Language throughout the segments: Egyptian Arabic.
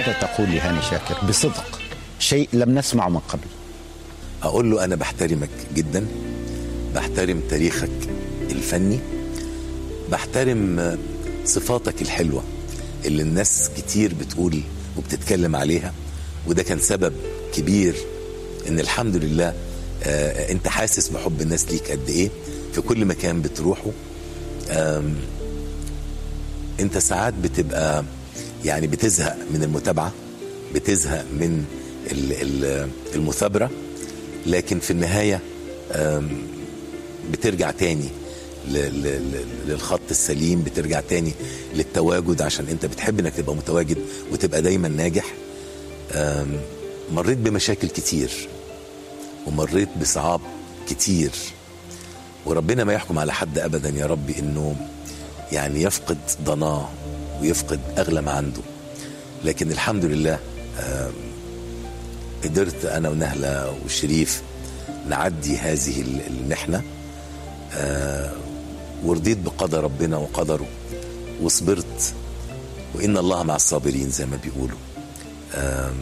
ماذا تقول لهاني شاكر بصدق شيء لم نسمعه من قبل اقول له انا بحترمك جدا بحترم تاريخك الفني بحترم صفاتك الحلوه اللي الناس كتير بتقول وبتتكلم عليها وده كان سبب كبير ان الحمد لله آه انت حاسس بحب الناس ليك قد ايه في كل مكان بتروحه آم، انت ساعات بتبقى يعني بتزهق من المتابعه بتزهق من ال- ال- المثابره لكن في النهايه آم، بترجع تاني ل- ل- ل- للخط السليم بترجع تاني للتواجد عشان انت بتحب انك تبقى متواجد وتبقى دايما ناجح آم، مريت بمشاكل كتير ومريت بصعاب كتير وربنا ما يحكم على حد ابدا يا رب انه يعني يفقد ضناه ويفقد اغلى ما عنده لكن الحمد لله آم، قدرت انا ونهله وشريف نعدي هذه ال- المحنه آه، ورضيت بقدر ربنا وقدره وصبرت وان الله مع الصابرين زي ما بيقولوا آم،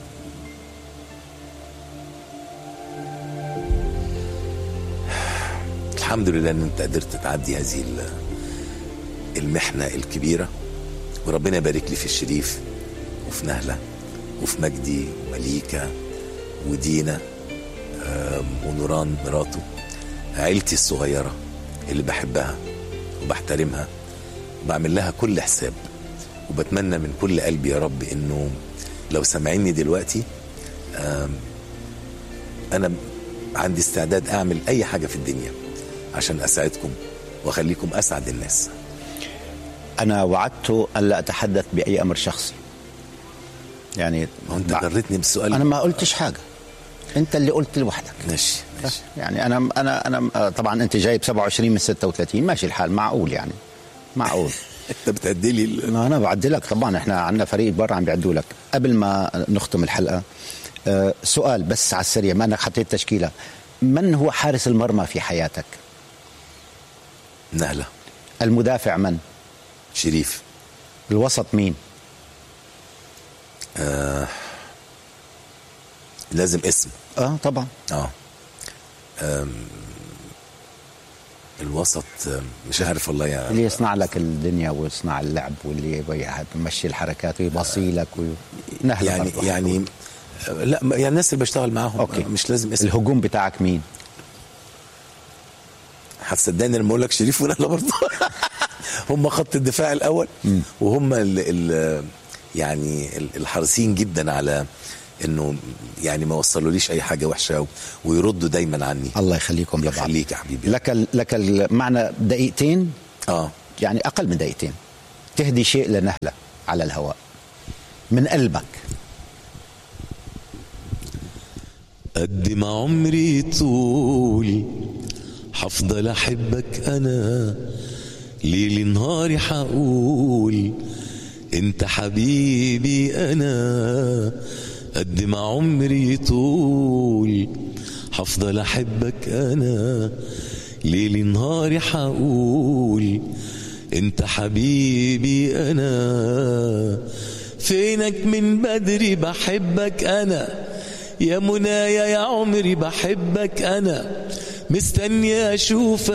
الحمد لله ان انت قدرت تعدي هذه ال- المحنه الكبيره وربنا يبارك لي في الشريف وفي نهله وفي مجدي ومليكه ودينا آم، ونوران مراته عيلتي الصغيره اللي بحبها وبحترمها وبعمل لها كل حساب وبتمنى من كل قلبي يا رب انه لو سامعيني دلوقتي آم، انا عندي استعداد اعمل اي حاجه في الدنيا عشان اساعدكم واخليكم اسعد الناس انا وعدت الا اتحدث باي امر شخصي يعني ما هو انت بع- جريتني بالسؤال انا ما قلتش حاجه انت اللي قلت لوحدك ماشي ماشي يعني انا انا انا طبعا انت جايب 27 من 36 ماشي الحال معقول يعني معقول انت بتعدي لي ال- ما انا بعدلك طبعا احنا عندنا فريق برا عم بيعدوا لك قبل ما نختم الحلقه آه، سؤال بس على السريع ما انك حطيت تشكيله من هو حارس المرمى في حياتك نهله المدافع من شريف الوسط مين لازم اسم اه طبعا اه أم، الوسط أم، مش عارف والله اللي يعني يصنع لك الدنيا ويصنع اللعب واللي يمشي الحركات ويبصي لك ونهلا يعني برضو. يعني أه، لا ما- يعني الناس اللي بشتغل معاهم أوكي. أه، مش لازم اسم الهجوم بتاعك مين هتصدقني لما اقول لك شريف ونهله برضه هم خط الدفاع الاول وهم ال ال يعني ال- الحريصين جدا على انه يعني ما وصلوليش اي حاجه وحشه و- ويردوا دايما عني الله يخليكم لبعض يخليك يا حبيبي لك ال- لك المعنى دقيقتين اه يعني اقل من دقيقتين تهدي شيء لنهله على الهواء من قلبك قد ما عمري طول حفضل احبك انا ليل نهاري حقول انت حبيبي انا قد ما عمري طول حفضل احبك انا ليل نهاري حقول انت حبيبي انا فينك من بدري بحبك انا يا منايا يا عمري بحبك انا مستني اشوفك